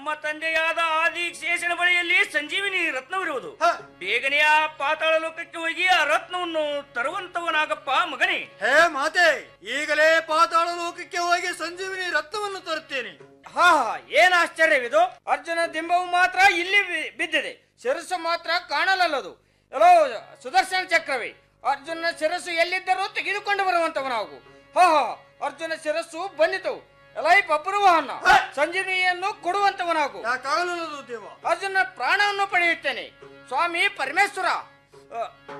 ನಮ್ಮ ತಂದೆಯಾದ ಆದಿಶೇಷನ ಬಳಿಯಲ್ಲಿ ಸಂಜೀವಿನಿ ರತ್ನವಿರುವುದು ಬೇಗನೆ ಆ ಪಾತಾಳ ಲೋಕಕ್ಕೆ ಹೋಗಿ ಆ ರತ್ನವನ್ನು ತರುವಂತವನಾಗಪ್ಪ ಮಗನೇ ಹೇ ಮಾತೆ ಈಗಲೇ ಪಾತಾಳ ಲೋಕಕ್ಕೆ ಹೋಗಿ ಸಂಜೀವಿನಿ ರತ್ನವನ್ನು ತರುತ್ತೇನೆ ಹಾ ಹಾ ಏನ್ ಆಶ್ಚರ್ಯವಿದು ಅರ್ಜುನ ದಿಂಬವು ಮಾತ್ರ ಇಲ್ಲಿ ಬಿ- ಬಿದ್ದಿದೆ ಶಿರಸ್ಸು ಮಾತ್ರ ಕಾಣಲಲ್ಲದು ಎಲ್ಲೋ ಸುದರ್ಶನ ಚಕ್ರವೇ ಅರ್ಜುನ ಶಿರಸ್ಸು ಎಲ್ಲಿದ್ದರೂ ತೆಗೆದುಕೊಂಡು ಬರುವಂತವನಾಗು ಹಾ ಹಾ ಅರ್ಜುನ ಶಿರಸ್ಸು ಬಂದಿತು ಎಲೈ ಬಬ್ರುವಹನ್ನ ಸಂಜೀವಿನಿಯನ್ನು ಕೊಡುವಂತವನಾಗು ಯಾಕಾಗಲದು ದೇವ ಅರ್ಜುನ ಪ್ರಾಣವನ್ನು ಪಡೆಯುತ್ತೇನೆ ಸ್ವಾಮಿ ಪರಮೇಶ್ವರ ಅ,